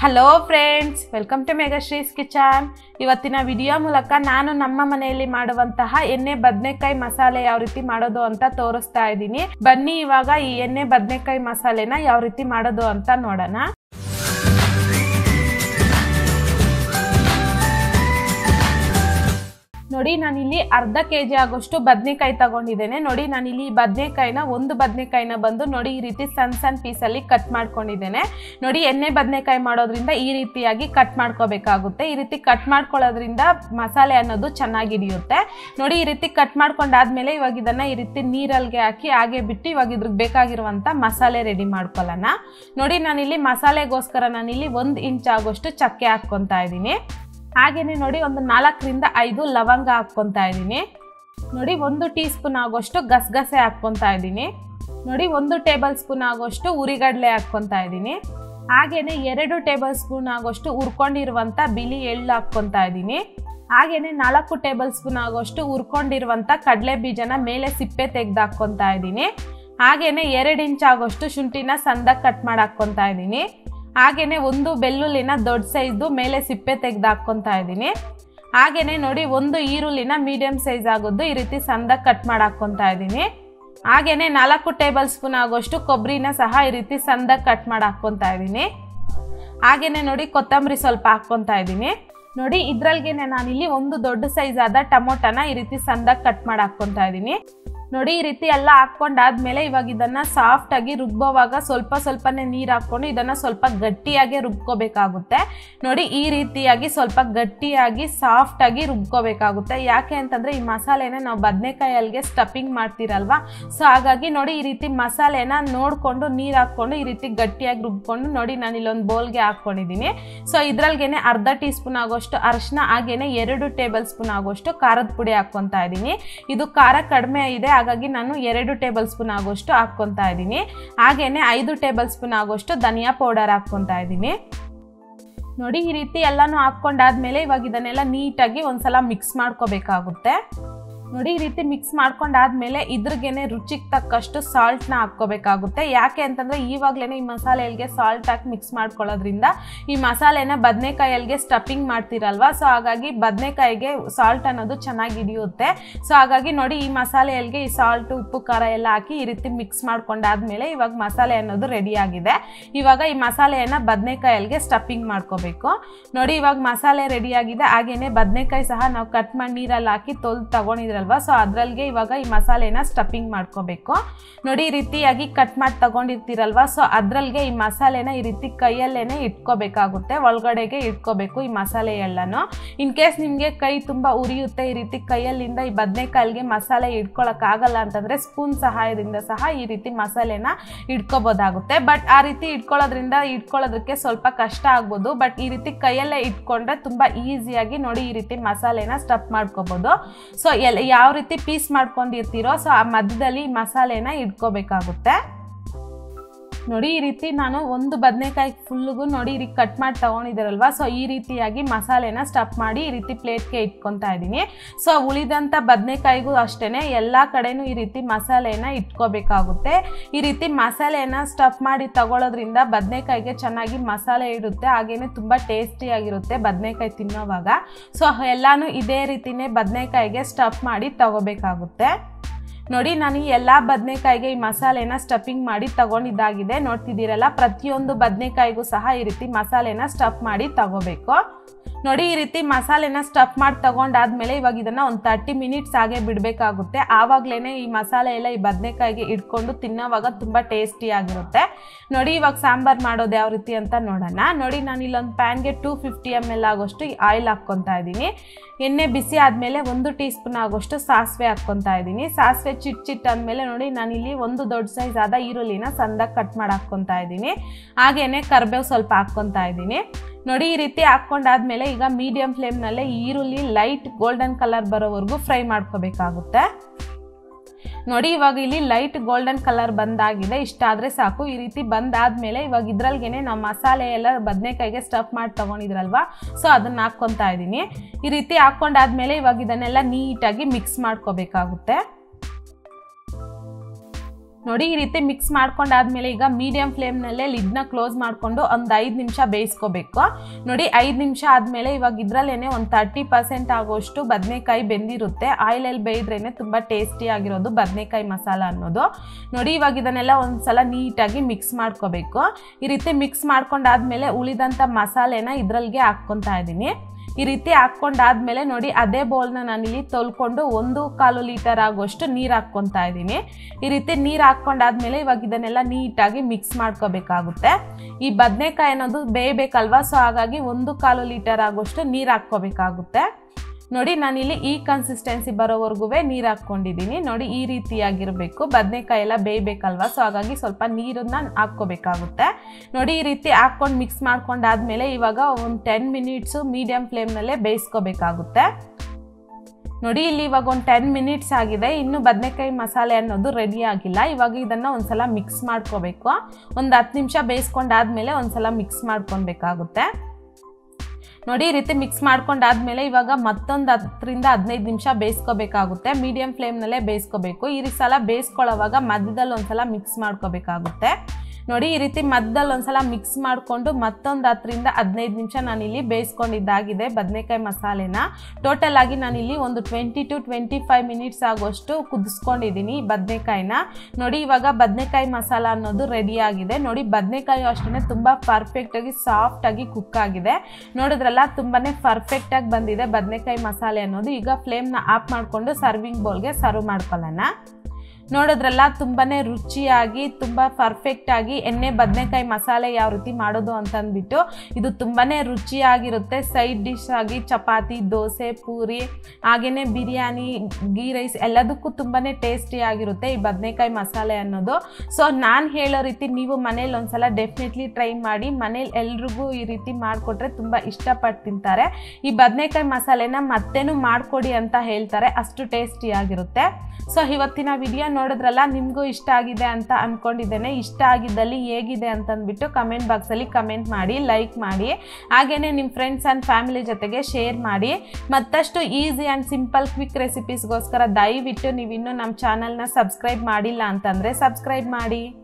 hello friends welcome to Megashree's kitchen ಇವತ್ತಿನ video ಮೂಲಕ ನಾನು ನಮ್ಮ ಮನೆಯಲ್ಲಿ ಮಾಡುವಂತಹ ಎಣ್ಣೆ ಬದನೆಕಾಯಿ ಮಸಾಲೆ ಯಾವ ರೀತಿ ಮಾಡೋದು ಅಂತ ತೋರಿಸ್ತಾ ಇದ್ದೀನಿ ಬನ್ನಿ ಇವಾಗ ಈ ಎಣ್ಣೆ ಬದನೆಕಾಯಿ ಮಸಾಲೆನ ಯಾವ ರೀತಿ ಮಾಡೋದು ಅಂತ ನೋಡೋಣ ನೋಡಿ ನಾನಿಲ್ಲಿ ಅರ್ಧ ಕೆ ಜಿ ಆಗೋಷ್ಟು ಬದನೆಕಾಯಿ ತಗೊಂಡಿದ್ದೇನೆ ನೋಡಿ ನಾನಿಲ್ಲಿ ಬದನೆಕಾಯಿನ ಒಂದು ಬದನೆಕಾಯಿನ ಬಂದು ನೋಡಿ ಈ ರೀತಿ ಸಣ್ಣ ಸಣ್ಣ ಪೀಸಲ್ಲಿ ಕಟ್ ಮಾಡ್ಕೊಂಡಿದ್ದೇನೆ ನೋಡಿ ಎಣ್ಣೆ ಬದನೆಕಾಯಿ ಮಾಡೋದ್ರಿಂದ ಈ ರೀತಿಯಾಗಿ ಕಟ್ ಮಾಡ್ಕೋಬೇಕಾಗುತ್ತೆ ಈ ರೀತಿ ಕಟ್ ಮಾಡ್ಕೊಳ್ಳೋದ್ರಿಂದ ಮಸಾಲೆ ಅನ್ನೋದು ಚೆನ್ನಾಗಿ ಹಿಡಿಯುತ್ತೆ ನೋಡಿ ಈ ರೀತಿ ಕಟ್ ಮಾಡ್ಕೊಂಡಾದ್ಮೇಲೆ ಇವಾಗ ಇದನ್ನ ಈ ರೀತಿ ನೀರಲ್ಗೆ ಹಾಕಿ ಹಾಗೆ ಬಿಟ್ಟು ಇವಾಗ ಇದ್ರಿಗೆ ಬೇಕಾಗಿರುವಂಥ ಮಸಾಲೆ ರೆಡಿ ಮಾಡ್ಕೊಳ್ಳೋಣ ನೋಡಿ ನಾನಿಲ್ಲಿ ಮಸಾಲೆಗೋಸ್ಕರ ನಾನಿಲ್ಲಿ ಒಂದು ಇಂಚ್ ಆಗೋಷ್ಟು ಚಕ್ಕೆ ಹಾಕ್ಕೊತಾ ಇದ್ದೀನಿ ಹಾಗೇನೆ ನೋಡಿ ಒಂದು ನಾಲ್ಕರಿಂದ ಐದು ಲವಂಗ ಹಾಕ್ಕೊತಾ ಇದ್ದೀನಿ ನೋಡಿ ಒಂದು ಟೀ ಸ್ಪೂನ್ ಆಗೋಷ್ಟು ಗಸಗಸೆ ಹಾಕ್ಕೊತಾ ಇದ್ದೀನಿ ನೋಡಿ ಒಂದು ಟೇಬಲ್ ಸ್ಪೂನ್ ಆಗೋಷ್ಟು ಉರಿಗಡಲೆ ಹಾಕ್ಕೊತಾ ಇದ್ದೀನಿ ಹಾಗೇನೆ ಎರಡು ಟೇಬಲ್ ಸ್ಪೂನ್ ಆಗೋಷ್ಟು ಹುರ್ಕೊಂಡಿರುವಂಥ ಬಿಳಿ ಎಳ್ಳು ಹಾಕ್ಕೊತಾ ಇದ್ದೀನಿ ಹಾಗೇನೆ ನಾಲ್ಕು ಟೇಬಲ್ ಸ್ಪೂನ್ ಆಗೋಷ್ಟು ಹುರ್ಕೊಂಡಿರುವಂಥ ಕಡಲೆ ಬೀಜನ ಮೇಲೆ ಸಿಪ್ಪೆ ತೆಗೆದು ಹಾಕ್ಕೊತಾ ಇದ್ದೀನಿ ಹಾಗೇನೆ ಎರಡು ಇಂಚ್ ಆಗೋಷ್ಟು ಶುಂಠಿನ ಸಂದಾಗ ಕಟ್ ಮಾಡಿ ಹಾಕ್ಕೊತಾ ಇದ್ದೀನಿ ಹಾಗೇನೆ ಒಂದು ಬೆಳ್ಳುಳ್ಳಿನ ದೊಡ್ಡ ಸೈಜ್ದು ಮೇಲೆ ಸಿಪ್ಪೆ ತೆಗೆದು ಹಾಕ್ಕೊತಾ ಇದ್ದೀನಿ ಹಾಗೇನೆ ನೋಡಿ ಒಂದು ಈರುಳ್ಳಿನ ಮೀಡಿಯಂ ಸೈಜ್ ಆಗೋದು ಈ ರೀತಿ ಸಂದಾಗ ಕಟ್ ಮಾಡಿ ಹಾಕ್ಕೊತಾ ಇದ್ದೀನಿ ಹಾಗೇನೆ ನಾಲ್ಕು ಟೇಬಲ್ ಸ್ಪೂನ್ ಆಗೋಷ್ಟು ಕೊಬ್ಬರಿನ ಸಹ ಈ ರೀತಿ ಸಂದಾಗ ಕಟ್ ಮಾಡಿ ಹಾಕ್ಕೊತಾ ಇದ್ದೀನಿ ಹಾಗೇನೆ ನೋಡಿ ಕೊತ್ತಂಬರಿ ಸ್ವಲ್ಪ ಹಾಕ್ಕೊತಾ ಇದ್ದೀನಿ ನೋಡಿ ಇದ್ರಲ್ಗೆನೆ ನಾನಿಲ್ಲಿ ಒಂದು ದೊಡ್ಡ ಸೈಜ್ ಆದ ಟೊಮೊಟೊನ ಈ ರೀತಿ ಸಂದಾಗ ಕಟ್ ಮಾಡಿ ಹಾಕ್ಕೊತಾ ಇದ್ದೀನಿ ನೋಡಿ ಈ ರೀತಿ ಎಲ್ಲ ಹಾಕ್ಕೊಂಡಾದ್ಮೇಲೆ ಇವಾಗ ಇದನ್ನ ಸಾಫ್ಟ್ ಆಗಿ ರುಬ್ಬೋವಾಗ ಸ್ವಲ್ಪ ಸ್ವಲ್ಪನೇ ನೀರು ಹಾಕ್ಕೊಂಡು ಇದನ್ನ ಸ್ವಲ್ಪ ಗಟ್ಟಿಯಾಗಿ ರುಬ್ಕೋಬೇಕಾಗುತ್ತೆ ನೋಡಿ ಈ ರೀತಿಯಾಗಿ ಸ್ವಲ್ಪ ಗಟ್ಟಿಯಾಗಿ ಸಾಫ್ಟ್ ಆಗಿ ರುಬ್ಕೋಬೇಕಾಗುತ್ತೆ ಯಾಕೆ ಅಂತಂದ್ರೆ ಈ ಮಸಾಲೆನ ನಾವು ಬದನೆಕಾಯಲ್ಗೆ ಸ್ಟಫಿಂಗ್ ಮಾಡ್ತೀರಲ್ವಾ ಸೊ ಹಾಗಾಗಿ ನೋಡಿ ಈ ರೀತಿ ಮಸಾಲೆನ ನೋಡಿಕೊಂಡು ನೀರು ಹಾಕ್ಕೊಂಡು ಈ ರೀತಿ ಗಟ್ಟಿಯಾಗಿ ರುಬ್ಕೊಂಡು ನೋಡಿ ನಾನು ಇಲ್ಲೊಂದು ಬೌಲ್ಗೆ ಹಾಕ್ಕೊಂಡಿದ್ದೀನಿ ಸೊ ಇದ್ರಲ್ಗೆನೆ ಅರ್ಧ ಟೀ ಸ್ಪೂನ್ ಆಗೋಷ್ಟು ಅರಿಶಿನ ಹಾಗೇನೆ ಎರಡು ಟೇಬಲ್ ಸ್ಪೂನ್ ಆಗೋಷ್ಟು ಖಾರದ ಪುಡಿ ಹಾಕ್ಕೊತಾ ಇದ್ದೀನಿ ಇದು ಖಾರ ಕಡಿಮೆ ಇದೆ ಹಾಗಾಗಿ ನಾನು ಎರಡು ಟೇಬಲ್ ಸ್ಪೂನ್ ಆಗೋಷ್ಟು ಹಾಕ್ಕೊತಾ ಇದ್ದೀನಿ ಹಾಗೇನೆ ಐದು ಟೇಬಲ್ ಸ್ಪೂನ್ ಆಗೋಷ್ಟು ಧನಿಯಾ ಪೌಡರ್ ಹಾಕ್ಕೊತಾ ಇದ್ದೀನಿ ನೋಡಿ ಈ ರೀತಿ ಎಲ್ಲಾನು ಹಾಕ್ಕೊಂಡಾದ್ಮೇಲೆ ಇವಾಗ ಇದನ್ನೆಲ್ಲ ನೀಟಾಗಿ ಒಂದ್ಸಲ ಮಿಕ್ಸ್ ಮಾಡ್ಕೋಬೇಕಾಗುತ್ತೆ ನೋಡಿ ಈ ರೀತಿ ಮಿಕ್ಸ್ ಮಾಡ್ಕೊಂಡಾದ್ಮೇಲೆ ಇದ್ರಿಗೇನೆ ರುಚಿಗೆ ತಕ್ಕಷ್ಟು ಸಾಲ್ಟ್ನ ಹಾಕ್ಕೋಬೇಕಾಗುತ್ತೆ ಯಾಕೆ ಅಂತಂದರೆ ಇವಾಗಲೇ ಈ ಮಸಾಲೆಗೆ ಸಾಲ್ಟ್ ಹಾಕಿ ಮಿಕ್ಸ್ ಮಾಡ್ಕೊಳ್ಳೋದ್ರಿಂದ ಈ ಮಸಾಲೆನ ಬದನೆಕಾಯಲ್ಗೆ ಸ್ಟಫಿಂಗ್ ಮಾಡ್ತೀರಲ್ವ ಸೊ ಹಾಗಾಗಿ ಬದನೆಕಾಯಿಗೆ ಸಾಲ್ಟ್ ಅನ್ನೋದು ಚೆನ್ನಾಗಿ ಹಿಡಿಯುತ್ತೆ ಸೊ ಹಾಗಾಗಿ ನೋಡಿ ಈ ಮಸಾಲೆಯಲ್ಗೆ ಈ ಸಾಲ್ಟ್ ಉಪ್ಪು ಖಾರ ಎಲ್ಲ ಹಾಕಿ ಈ ರೀತಿ ಮಿಕ್ಸ್ ಮಾಡ್ಕೊಂಡಾದ್ಮೇಲೆ ಇವಾಗ ಮಸಾಲೆ ಅನ್ನೋದು ರೆಡಿ ಆಗಿದೆ ಇವಾಗ ಈ ಮಸಾಲೆಯನ್ನು ಬದನೆಕಾಯಲ್ಗೆ ಸ್ಟಫಿಂಗ್ ಮಾಡ್ಕೋಬೇಕು ನೋಡಿ ಇವಾಗ ಮಸಾಲೆ ರೆಡಿ ಆಗಿದೆ ಹಾಗೇನೆ ಬದನೆಕಾಯಿ ಸಹ ನಾವು ಕಟ್ ಮಾಡಿ ನೀರಲ್ಲಿ ಹಾಕಿ ತೊಲ್ದು ತಗೊಂಡಿದ್ರಲ್ವ ಸೊ ಅದ್ರಲ್ಗೆ ಇವಾಗ ಈ ಮಸಾಲೆನ ಸ್ಟಫಿಂಗ್ ಮಾಡ್ಕೋಬೇಕು ನೋಡಿ ಈ ರೀತಿಯಾಗಿ ಕಟ್ ಮಾಡಿ ತಗೊಂಡಿರ್ತೀರಲ್ವ ಸೊ ಅದ್ರಲ್ಗೆ ಈ ಮಸಾಲೆನ ಈ ರೀತಿ ಕೈಯಲ್ಲೇನೆ ಇಟ್ಕೋಬೇಕಾಗುತ್ತೆ ಒಳಗಡೆಗೆ ಇಟ್ಕೋಬೇಕು ಈ ಮಸಾಲೆ ಎಲ್ಲನೂ ಇನ್ ಕೇಸ್ ನಿಮಗೆ ಕೈ ತುಂಬ ಉರಿಯುತ್ತೆ ಈ ರೀತಿ ಕೈಯಲ್ಲಿಂದ ಈ ಬದನೆಕಾಯಿಗೆ ಮಸಾಲೆ ಇಟ್ಕೊಳಕ್ಕಾಗಲ್ಲ ಅಂತಂದರೆ ಸ್ಪೂನ್ ಸಹಾಯದಿಂದ ಸಹ ಈ ರೀತಿ ಮಸಾಲೆನ ಇಟ್ಕೋಬೋದಾಗುತ್ತೆ ಬಟ್ ಆ ರೀತಿ ಇಟ್ಕೊಳ್ಳೋದ್ರಿಂದ ಇಟ್ಕೊಳ್ಳೋದಕ್ಕೆ ಸ್ವಲ್ಪ ಕಷ್ಟ ಆಗ್ಬೋದು ಬಟ್ ಈ ರೀತಿ ಕೈಯಲ್ಲೇ ಇಟ್ಕೊಂಡ್ರೆ ತುಂಬ ಈಸಿಯಾಗಿ ನೋಡಿ ಈ ರೀತಿ ಮಸಾಲೆನ ಸ್ಟಫ್ ಮಾಡ್ಕೋಬೋದು ಸೊ ಎಲ್ ಯಾವ ರೀತಿ ಪೀಸ್ ಮಾಡ್ಕೊಂಡಿರ್ತೀರೋ ಸೊ ಆ ಮಧ್ಯದಲ್ಲಿ ಮಸಾಲೆನ ಇಟ್ಕೋಬೇಕಾಗುತ್ತೆ ನೋಡಿ ಈ ರೀತಿ ನಾನು ಒಂದು ಬದನೆಕಾಯಿ ಫುಲ್ಗೂ ನೋಡಿ ಈ ರೀತಿ ಕಟ್ ಮಾಡಿ ತೊಗೊಂಡಿದ್ದೀರಲ್ವ ಸೊ ಈ ರೀತಿಯಾಗಿ ಮಸಾಲೆನ ಸ್ಟಫ್ ಮಾಡಿ ಈ ರೀತಿ ಪ್ಲೇಟ್ಗೆ ಇಟ್ಕೊತಾ ಇದ್ದೀನಿ ಸೊ ಉಳಿದಂಥ ಬದನೆಕಾಯಿಗೂ ಅಷ್ಟೇ ಎಲ್ಲ ಕಡೆನೂ ಈ ರೀತಿ ಮಸಾಲೆನ ಇಟ್ಕೋಬೇಕಾಗುತ್ತೆ ಈ ರೀತಿ ಮಸಾಲೆನ ಸ್ಟಫ್ ಮಾಡಿ ತಗೊಳ್ಳೋದ್ರಿಂದ ಬದನೆಕಾಯಿಗೆ ಚೆನ್ನಾಗಿ ಮಸಾಲೆ ಇಡುತ್ತೆ ಹಾಗೇನೆ ತುಂಬ ಟೇಸ್ಟಿಯಾಗಿರುತ್ತೆ ಬದನೆಕಾಯಿ ತಿನ್ನೋವಾಗ ಸೊ ಎಲ್ಲನೂ ಇದೇ ರೀತಿನೇ ಬದನೆಕಾಯಿಗೆ ಸ್ಟಫ್ ಮಾಡಿ ತಗೋಬೇಕಾಗುತ್ತೆ ನೋಡಿ ನಾನು ಈ ಎಲ್ಲ ಬದನೆಕಾಯಿಗೆ ಈ ಮಸಾಲೆನ ಸ್ಟಫಿಂಗ್ ಮಾಡಿ ತಗೊಂಡಿದ್ದಾಗಿದೆ ನೋಡ್ತಿದ್ದೀರಲ್ಲ ಪ್ರತಿಯೊಂದು ಬದನೆಕಾಯಿಗೂ ಸಹ ಈ ರೀತಿ ಮಸಾಲೆನ ಸ್ಟಫ್ ಮಾಡಿ ತಗೋಬೇಕು ನೋಡಿ ಈ ರೀತಿ ಮಸಾಲೆನ ಸ್ಟಫ್ ಮಾಡಿ ತಗೊಂಡಾದ್ಮೇಲೆ ಇವಾಗ ಇದನ್ನ ಒಂದು ತರ್ಟಿ ಮಿನಿಟ್ಸ್ ಹಾಗೆ ಬಿಡಬೇಕಾಗುತ್ತೆ ಆವಾಗಲೇ ಈ ಮಸಾಲೆ ಎಲ್ಲ ಈ ಬದನೆಕಾಯಿಗೆ ಇಟ್ಕೊಂಡು ತಿನ್ನೋವಾಗ ತುಂಬ ಟೇಸ್ಟಿಯಾಗಿರುತ್ತೆ ನೋಡಿ ಇವಾಗ ಸಾಂಬಾರು ಮಾಡೋದು ಯಾವ ರೀತಿ ಅಂತ ನೋಡೋಣ ನೋಡಿ ನಾನು ಇಲ್ಲೊಂದು ಪ್ಯಾನ್ಗೆ ಟೂ ಫಿಫ್ಟಿ ಎಮ್ ಎಲ್ ಆಗೋಷ್ಟು ಆಯಿಲ್ ಹಾಕ್ಕೊತಾ ಇದ್ದೀನಿ ಎಣ್ಣೆ ಬಿಸಿ ಆದಮೇಲೆ ಒಂದು ಟೀ ಸ್ಪೂನ್ ಆಗೋಷ್ಟು ಸಾಸಿವೆ ಹಾಕ್ಕೊತಾ ಇದ್ದೀನಿ ಸಾಸಿವೆ ಚಿಟ್ ಚಿಟ್ ಆದಮೇಲೆ ನೋಡಿ ನಾನಿಲ್ಲಿ ಒಂದು ದೊಡ್ಡ ಸೈಜ್ ಆದ ಈರುಳ್ಳಿನ ಸಂದಾಗಿ ಕಟ್ ಮಾಡಿ ಹಾಕ್ಕೊತಾ ಇದ್ದೀನಿ ಹಾಗೇನೆ ಕರ್ಬೇವು ಸ್ವಲ್ಪ ಹಾಕ್ಕೊತಾ ಇದ್ದೀನಿ ನೋಡಿ ಈ ರೀತಿ ಹಾಕ್ಕೊಂಡಾದ್ಮೇಲೆ ಈಗ ಮೀಡಿಯಂ ಫ್ಲೇಮ್ನಲ್ಲೇ ಈರುಳ್ಳಿ ಲೈಟ್ ಗೋಲ್ಡನ್ ಕಲರ್ ಬರೋವರೆಗೂ ಫ್ರೈ ಮಾಡ್ಕೋಬೇಕಾಗುತ್ತೆ ನೋಡಿ ಇವಾಗ ಇಲ್ಲಿ ಲೈಟ್ ಗೋಲ್ಡನ್ ಕಲರ್ ಬಂದಾಗಿದೆ ಇಷ್ಟಾದರೆ ಸಾಕು ಈ ರೀತಿ ಬಂದಾದ್ಮೇಲೆ ಇವಾಗ ಇದ್ರಲ್ಗೆನೆ ನಾವು ಮಸಾಲೆ ಎಲ್ಲ ಬದನೆಕಾಯಿಗೆ ಸ್ಟಫ್ ಮಾಡಿ ತೊಗೊಂಡಿದ್ರಲ್ವ ಸೊ ಅದನ್ನು ಹಾಕ್ಕೊತಾ ಇದ್ದೀನಿ ಈ ರೀತಿ ಹಾಕ್ಕೊಂಡಾದ್ಮೇಲೆ ಇವಾಗ ಇದನ್ನೆಲ್ಲ ನೀಟಾಗಿ ಮಿಕ್ಸ್ ಮಾಡ್ಕೋಬೇಕಾಗುತ್ತೆ ನೋಡಿ ಈ ರೀತಿ ಮಿಕ್ಸ್ ಮಾಡ್ಕೊಂಡಾದ್ಮೇಲೆ ಈಗ ಮೀಡಿಯಂ ಫ್ಲೇಮ್ನಲ್ಲೇ ಲಿಡ್ನ ಕ್ಲೋಸ್ ಮಾಡಿಕೊಂಡು ಒಂದು ಐದು ನಿಮಿಷ ಬೇಯಿಸ್ಕೋಬೇಕು ನೋಡಿ ಐದು ನಿಮಿಷ ಆದಮೇಲೆ ಇವಾಗ ಇದರಲ್ಲೇ ಒಂದು ತರ್ಟಿ ಪರ್ಸೆಂಟ್ ಆಗೋಷ್ಟು ಬದನೆಕಾಯಿ ಬೆಂದಿರುತ್ತೆ ಆಯಿಲಲ್ಲಿ ಬೇಯಿದ್ರೇ ತುಂಬ ಟೇಸ್ಟಿ ಆಗಿರೋದು ಬದನೆಕಾಯಿ ಮಸಾಲ ಅನ್ನೋದು ನೋಡಿ ಇವಾಗ ಇದನ್ನೆಲ್ಲ ಒಂದ್ಸಲ ನೀಟಾಗಿ ಮಿಕ್ಸ್ ಮಾಡ್ಕೋಬೇಕು ಈ ರೀತಿ ಮಿಕ್ಸ್ ಮಾಡ್ಕೊಂಡಾದ್ಮೇಲೆ ಉಳಿದಂಥ ಮಸಾಲೆನ ಇದ್ರಲ್ಲಿಗೆ ಹಾಕ್ಕೊತಾ ಇದ್ದೀನಿ ಈ ರೀತಿ ಹಾಕ್ಕೊಂಡಾದ್ಮೇಲೆ ನೋಡಿ ಅದೇ ಬೌಲ್ನ ನಾನಿಲ್ಲಿ ತೊಳ್ಕೊಂಡು ಒಂದು ಕಾಲು ಲೀಟರ್ ಆಗೋಷ್ಟು ನೀರು ಹಾಕ್ಕೊತಾ ಇದ್ದೀನಿ ಈ ರೀತಿ ನೀರು ಹಾಕ್ಕೊಂಡಾದ್ಮೇಲೆ ಇವಾಗ ಇದನ್ನೆಲ್ಲ ನೀಟಾಗಿ ಮಿಕ್ಸ್ ಮಾಡ್ಕೋಬೇಕಾಗುತ್ತೆ ಈ ಬದನೆಕಾಯಿ ಅನ್ನೋದು ಬೇಯಬೇಕಲ್ವಾ ಸೊ ಹಾಗಾಗಿ ಒಂದು ಕಾಲು ಲೀಟರ್ ಆಗೋಷ್ಟು ನೀರು ಹಾಕ್ಕೋಬೇಕಾಗುತ್ತೆ ನೋಡಿ ನಾನಿಲ್ಲಿ ಈ ಕನ್ಸಿಸ್ಟೆನ್ಸಿ ಬರೋವರೆಗೂ ನೀರು ಹಾಕ್ಕೊಂಡಿದ್ದೀನಿ ನೋಡಿ ಈ ರೀತಿಯಾಗಿರಬೇಕು ಬದನೆಕಾಯಿ ಎಲ್ಲ ಬೇಯಬೇಕಲ್ವಾ ಸೊ ಹಾಗಾಗಿ ಸ್ವಲ್ಪ ನೀರನ್ನ ಹಾಕ್ಕೋಬೇಕಾಗುತ್ತೆ ನೋಡಿ ಈ ರೀತಿ ಹಾಕ್ಕೊಂಡು ಮಿಕ್ಸ್ ಮಾಡ್ಕೊಂಡಾದ್ಮೇಲೆ ಇವಾಗ ಒಂದು ಟೆನ್ ಮಿನಿಟ್ಸು ಮೀಡಿಯಮ್ ಫ್ಲೇಮ್ನಲ್ಲೇ ಬೇಯಿಸ್ಕೋಬೇಕಾಗುತ್ತೆ ನೋಡಿ ಇಲ್ಲಿ ಇವಾಗ ಒಂದು ಟೆನ್ ಮಿನಿಟ್ಸ್ ಆಗಿದೆ ಇನ್ನು ಬದನೆಕಾಯಿ ಮಸಾಲೆ ಅನ್ನೋದು ರೆಡಿ ಆಗಿಲ್ಲ ಇವಾಗ ಇದನ್ನು ಒಂದ್ಸಲ ಮಿಕ್ಸ್ ಮಾಡ್ಕೋಬೇಕು ಒಂದು ಹತ್ತು ನಿಮಿಷ ಬೇಯಿಸ್ಕೊಂಡಾದ್ಮೇಲೆ ಒಂದ್ಸಲ ಮಿಕ್ಸ್ ಮಾಡ್ಕೊಬೇಕಾಗುತ್ತೆ ನೋಡಿ ಈ ರೀತಿ ಮಿಕ್ಸ್ ಮಾಡ್ಕೊಂಡಾದ್ಮೇಲೆ ಇವಾಗ ಮತ್ತೊಂದು ಹತ್ತರಿಂದ ಹದಿನೈದು ನಿಮಿಷ ಬೇಯಿಸ್ಕೋಬೇಕಾಗುತ್ತೆ ಮೀಡಿಯಂ ಫ್ಲೇಮ್ನಲ್ಲೇ ಬೇಯಿಸ್ಕೋಬೇಕು ಈ ಸಲ ಬೇಯಿಸ್ಕೊಳ್ಳೋವಾಗ ಮಧ್ಯದಲ್ಲಿ ಒಂದ್ಸಲ ಮಿಕ್ಸ್ ಮಾಡ್ಕೋಬೇಕಾಗುತ್ತೆ ನೋಡಿ ಈ ರೀತಿ ಮಧ್ಯದಲ್ಲಿ ಒಂದ್ಸಲ ಮಿಕ್ಸ್ ಮಾಡಿಕೊಂಡು ಮತ್ತೊಂದು ಹತ್ತರಿಂದ ಹದಿನೈದು ನಿಮಿಷ ನಾನಿಲ್ಲಿ ಬೇಯಿಸ್ಕೊಂಡಿದ್ದಾಗಿದೆ ಬದನೆಕಾಯಿ ಮಸಾಲೆನ ಟೋಟಲ್ ಆಗಿ ನಾನಿಲ್ಲಿ ಒಂದು twenty to twenty five minutes ಆಗೋಷ್ಟು ಕುದಿಸ್ಕೊಂಡಿದ್ದೀನಿ ಬದನೆಕಾಯಿನ ನೋಡಿ ಇವಾಗ ಬದನೆಕಾಯಿ ಮಸಾಲ ಅನ್ನೋದು ರೆಡಿ ಆಗಿದೆ ನೋಡಿ ಬದನೆಕಾಯಿ ಅಷ್ಟೇ ತುಂಬ ಪರ್ಫೆಕ್ಟಾಗಿ ಸಾಫ್ಟಾಗಿ ಕುಕ್ ಆಗಿದೆ ನೋಡಿದ್ರಲ್ಲ ತುಂಬಾ ಪರ್ಫೆಕ್ಟಾಗಿ ಬಂದಿದೆ ಬದನೆಕಾಯಿ ಮಸಾಲೆ ಅನ್ನೋದು ಈಗ ಫ್ಲೇಮ್ನ ಆಫ್ ಮಾಡಿಕೊಂಡು ಸರ್ವಿಂಗ್ ಬೌಲ್ಗೆ ಸರ್ವ್ ಮಾಡ್ಕೊಳ್ಳೋಣ ನೋಡಿದ್ರಲ್ಲ ತುಂಬಾ ರುಚಿಯಾಗಿ ತುಂಬ ಪರ್ಫೆಕ್ಟಾಗಿ ಎಣ್ಣೆ ಬದನೆಕಾಯಿ ಮಸಾಲೆ ಯಾವ ರೀತಿ ಮಾಡೋದು ಅಂತಂದ್ಬಿಟ್ಟು ಇದು ತುಂಬಾ ರುಚಿಯಾಗಿರುತ್ತೆ ಸೈಡ್ ಡಿಶ್ ಆಗಿ ಚಪಾತಿ ದೋಸೆ ಪೂರಿ ಹಾಗೆಯೇ ಬಿರಿಯಾನಿ ಗೀ ರೈಸ್ ಎಲ್ಲದಕ್ಕೂ ತುಂಬಾ ಟೇಸ್ಟಿಯಾಗಿರುತ್ತೆ ಈ ಬದನೆಕಾಯಿ ಮಸಾಲೆ ಅನ್ನೋದು ಸೊ ನಾನು ಹೇಳೋ ರೀತಿ ನೀವು ಮನೇಲಿ ಒಂದ್ಸಲ ಡೆಫಿನೆಟ್ಲಿ ಟ್ರೈ ಮಾಡಿ ಮನೇಲಿ ಎಲ್ರಿಗೂ ಈ ರೀತಿ ಮಾಡಿಕೊಟ್ರೆ ತುಂಬ ಇಷ್ಟಪಟ್ಟು ತಿಂತಾರೆ ಈ ಬದನೆಕಾಯಿ ಮಸಾಲೆನ ಮತ್ತೇನು ಮಾಡಿಕೊಡಿ ಅಂತ ಹೇಳ್ತಾರೆ ಅಷ್ಟು ಟೇಸ್ಟಿಯಾಗಿರುತ್ತೆ ಸೊ ಇವತ್ತಿನ ವಿಡಿಯೋ ನೋಡಿದ್ರಲ್ಲ ನಿಮಗೂ ಇಷ್ಟ ಆಗಿದೆ ಅಂತ ಅಂದ್ಕೊಂಡಿದ್ದೇನೆ ಇಷ್ಟ ಆಗಿದ್ದಲ್ಲಿ ಹೇಗಿದೆ ಅಂತಂದ್ಬಿಟ್ಟು ಕಮೆಂಟ್ ಬಾಕ್ಸಲ್ಲಿ ಕಮೆಂಟ್ ಮಾಡಿ ಲೈಕ್ ಮಾಡಿ ಹಾಗೆಯೇ ನಿಮ್ಮ ಫ್ರೆಂಡ್ಸ್ ಆ್ಯಂಡ್ ಫ್ಯಾಮಿಲಿ ಜೊತೆಗೆ ಶೇರ್ ಮಾಡಿ ಮತ್ತಷ್ಟು ಈಸಿ ಆ್ಯಂಡ್ ಸಿಂಪಲ್ ಕ್ವಿಕ್ ರೆಸಿಪೀಸ್ಗೋಸ್ಕರ ದಯವಿಟ್ಟು ನೀವಿನ್ನೂ ನಮ್ಮ ಚಾನಲ್ನ ಸಬ್ಸ್ಕ್ರೈಬ್ ಮಾಡಿಲ್ಲ ಅಂತಂದರೆ ಸಬ್ಸ್ಕ್ರೈಬ್ ಮಾಡಿ